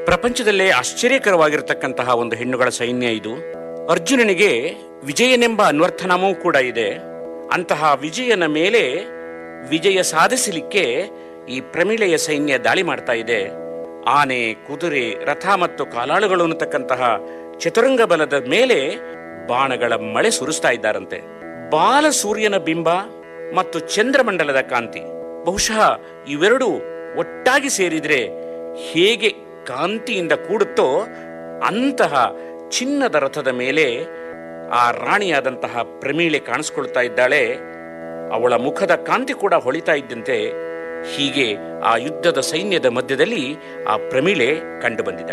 ಪ್ರಪಂಚದಲ್ಲೇ ಆಶ್ಚರ್ಯಕರವಾಗಿರತಕ್ಕಂತಹ ಒಂದು ಹೆಣ್ಣುಗಳ ಸೈನ್ಯ ಇದು ಅರ್ಜುನನಿಗೆ ವಿಜಯನೆಂಬ ಅನ್ವರ್ಥನಾಮವೂ ಕೂಡ ಇದೆ ಅಂತಹ ವಿಜಯನ ಮೇಲೆ ವಿಜಯ ಸಾಧಿಸಲಿಕ್ಕೆ ಈ ಪ್ರಮಿಳೆಯ ಸೈನ್ಯ ದಾಳಿ ಮಾಡ್ತಾ ಇದೆ ಆನೆ ಕುದುರೆ ರಥ ಮತ್ತು ಕಾಲಾಳುಗಳು ಅನ್ನತಕ್ಕಂತಹ ಚತುರಂಗ ಬಲದ ಮೇಲೆ ಬಾಣಗಳ ಮಳೆ ಸುರಿಸ್ತಾ ಇದ್ದಾರಂತೆ ಬಾಲ ಸೂರ್ಯನ ಬಿಂಬ ಮತ್ತು ಚಂದ್ರಮಂಡಲದ ಕಾಂತಿ ಬಹುಶಃ ಇವೆರಡು ಒಟ್ಟಾಗಿ ಸೇರಿದ್ರೆ ಹೇಗೆ ಕಾಂತಿಯಿಂದ ಕೂಡುತ್ತೋ ಅಂತಹ ಚಿನ್ನದ ರಥದ ಮೇಲೆ ಆ ರಾಣಿಯಾದಂತಹ ಪ್ರಮೀಳೆ ಕಾಣಿಸ್ಕೊಳ್ತಾ ಇದ್ದಾಳೆ ಅವಳ ಮುಖದ ಕಾಂತಿ ಕೂಡ ಹೊಳಿತಾ ಇದ್ದಂತೆ ಹೀಗೆ ಆ ಯುದ್ಧದ ಸೈನ್ಯದ ಮಧ್ಯದಲ್ಲಿ ಆ ಪ್ರಮೀಳೆ ಕಂಡು ಬಂದಿದ್ದಾಳೆ